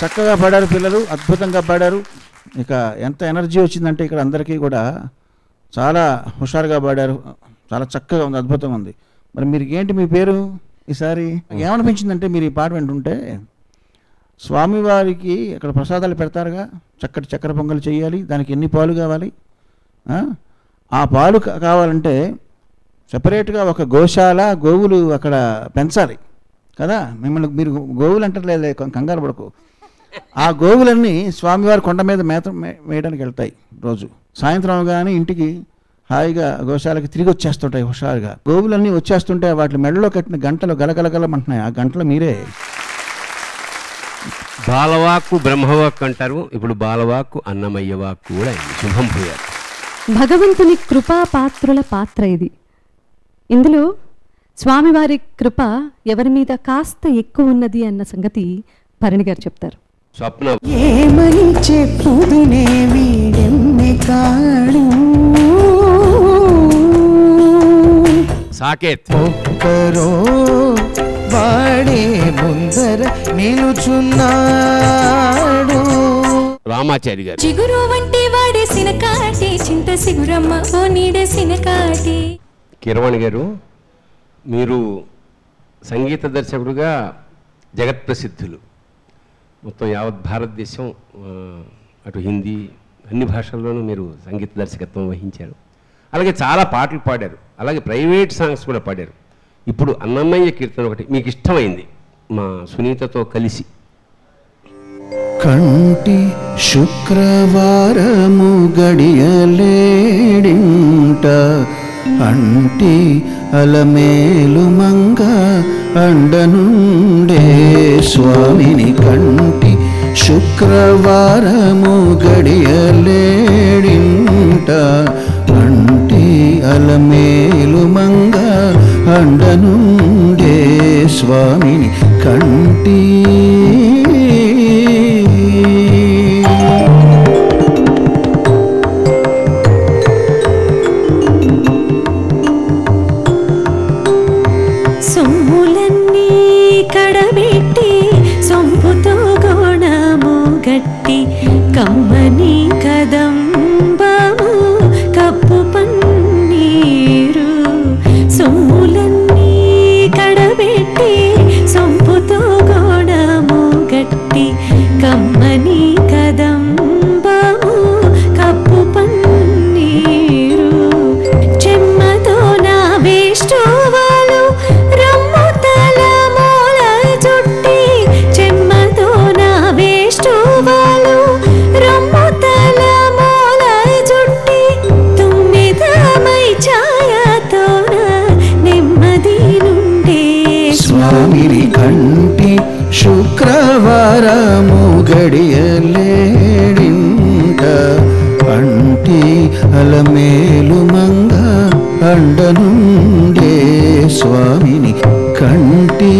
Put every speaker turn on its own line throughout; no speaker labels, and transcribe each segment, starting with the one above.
చక్కగా పాడారు పిల్లలు అద్భుతంగా పాడారు ఇక ఎంత ఎనర్జీ వచ్చిందంటే ఇక్కడ అందరికీ కూడా చాలా హుషారుగా పాడారు చాలా చక్కగా ఉంది అద్భుతంగా ఉంది మరి మీరు ఏంటి మీ పేరు ఈసారి నాకు ఏమనిపించిందంటే మీరు ఈ పాట వింటుంటే స్వామివారికి ఇక్కడ ప్రసాదాలు పెడతారుగా చక్కటి చక్కెర పొంగల్ చేయాలి దానికి ఎన్ని పాలు కావాలి ఆ? ఆ పాలు కా- కావాలంటే సపరేట్గా ఒక గోశాల గోవులు అక్కడ పెంచాలి కదా మిమ్మల్ని మీరు గోవులు అంటారులే కంగారు పడకు ఆ గోవులన్నీ స్వామివారి కొండ మీద మేత మే- మేయడానికి వెళ్తాయి రోజు సాయంత్రం కానీ ఇంటికి హాయిగా గోశాలకి తిరిగి వచ్చేస్తుంటాయి హుషారుగా గోవులన్నీ వచ్చేస్తుంటే వాటి మెడలో కట్టిన గంటలు గలగలగలమంటున్నాయి ఆ గంటలు మీరే
బాలవాక్కు బ్రహ్మవాక్కు అంటారు ఇప్పుడు బాలవాక్కు అన్నమయ్య వాక్కు కూడా అయింది శుభం భూయాలు
భగవంతుని కృపా పాత్రుల పాత్ర ఇది ఇందులో స్వామివారి కృప ఎవరి మీద కాస్త ఎక్కువ ఉన్నది అన్న సంగతి భరణి గారు చెప్తారు
స్వప్న
ఏమని చెప్పుదునే వీడెమ్మె కాడు
సాకేత్
ఒక్కరో వాడే ముందర నిలుచున్నాడు
రామాచారి గారు
చిగురు వంటి వాడేసిన కాటి చింత సిగురమ్మ ఓ నీడసిన కాటి
కిరవాణి గారు మీరు సంగీత దర్శకుడుగా జగత్ ప్రసిద్ధులు మొత్తం యావత్ భారతదేశం ఆ, అటు హిందీ అన్ని భాషల్లోనూ మీరు సంగీత దర్శకత్వం వహించారు అలాగే చాలా పాటలు పాడారు అలాగే ప్రైవేట్ సాంగ్స్ కూడా పాడారు ఇప్పుడు అన్నమయ్య కీర్తన ఒకటి మీకు ఇష్టమైంది మా సునీతతో కలిసి
కంటి శుక్రవారము గడియలేడింట అంటి అలమేలు మంగ అండనుండే స్వామిని కంటి శుక్రవారము గడియలేడింట అంటి అలమేలు మంగ అండనుండే స్వామిని కంటి
సొమ్ములన్నీ కడబెట్టి సొంపుతో గోణము గట్టి కమ్మని కదంబము కప్పు పన్నీరు సొమ్ములన్నీ కడబెట్టి సొంపుతో గోణము గట్టి కమ్మని కదంబము కప్పు పన్నీరు చెమ్మతో నా వేష్టోవాలు రమ్ము తల మూల చుట్టి చెమ్మతో నా వేష్టోవాలు రమ్ము తల మూల చుట్టి తుమ్మిదమై ఛాయతోన నెమ్మది నుండే
స్వామిని కంటి శుక్రవారము గడియలేడింట అంటి అలమేలు మంగ అండనుండే స్వామిని కంటి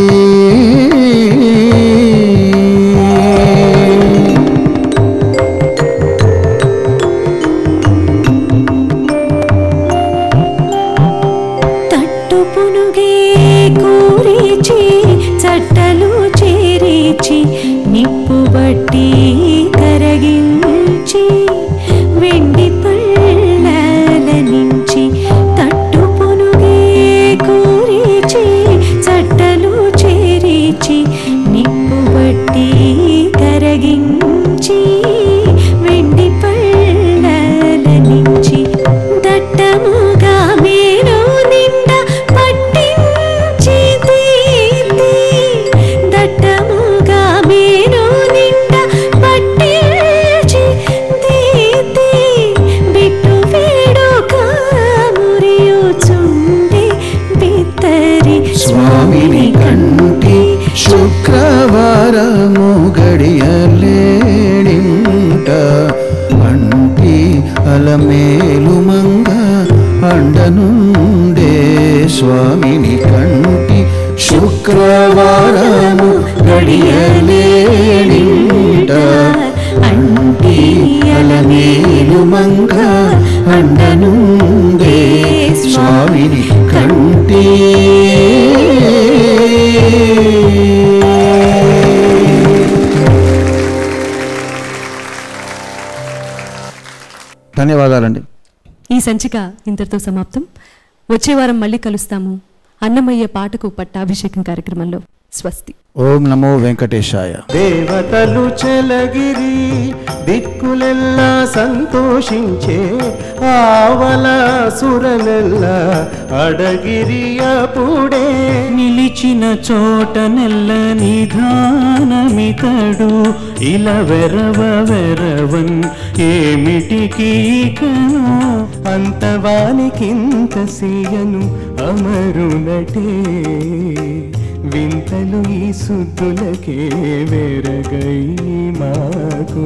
తట్టు పునుగే కూరిచి చట్టలు చేరిచి నిప్పు బట్టి కరగించి వెండి పళ్ళల నుంచి తట్టు పునుగే కూరిచి చట్టలు చేరిచి నిప్పు బట్టి కరగించి వెండి పళ్ళల నుంచి దట్టముగా మేను నిండా పట్టించి తీతి దట్టముగా మేను నిండా పట్టించి తీతి బిట్టు వేడుక మురియుచుండే బిత్తరి
స్వామిని కంటి శుక్రవారము గడియలేడింట అంటి అలమేలు మంగ అండనుండే స్వామిని కంటి శుక్రవారము గడియలేడింట అంటి అలమేలు మంగ అండనుండే స్వామిని కంటి
ధన్యవాదాలండి
ఈ సంచిక ఇంతటితో సమాప్తం వచ్చే వారం మళ్ళీ కలుస్తాము అన్నమయ్య పాటకు పట్టాభిషేకం కార్యక్రమంలో స్వస్తి
ఓం నమో వెంకటేశాయ
దేవతలు చెలగిరి దిక్కులెల్లా సంతోషించే ఆవల సురలెల్లా అడగిరి అప్పుడే నిలిచిన చోట నెల్ల నిధానమితడు ఇలా వెరవ వెరవన్ ఏమిటికి కను అంతవానికింత సీయను అమరునటే వింతలు ఈ సుద్దులకే వెరగై మాకు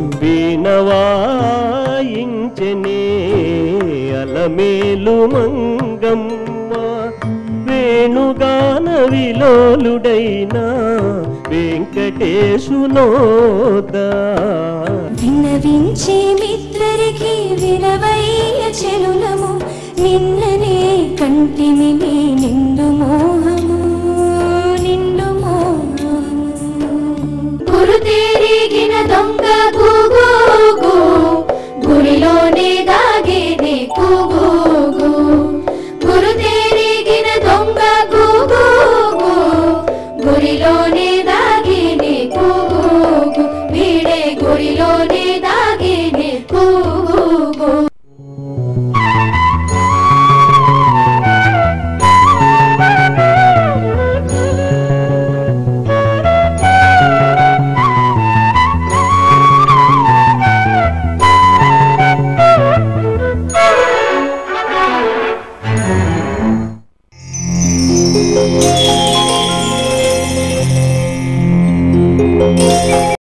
వీణవాయించనే అలమేలు మంగమ్మ వేణుగాన విలోలుడైన వెంకటేశునోదా
విన్నవించే మిత్రరికి వినవయ్య చెలులము నిన్ననే కంటిమి నీ నిండు మోహము నిండు మోహము గురు తేరిగిన దొంగ గూగు గురిలోనే దాగేనే కూగు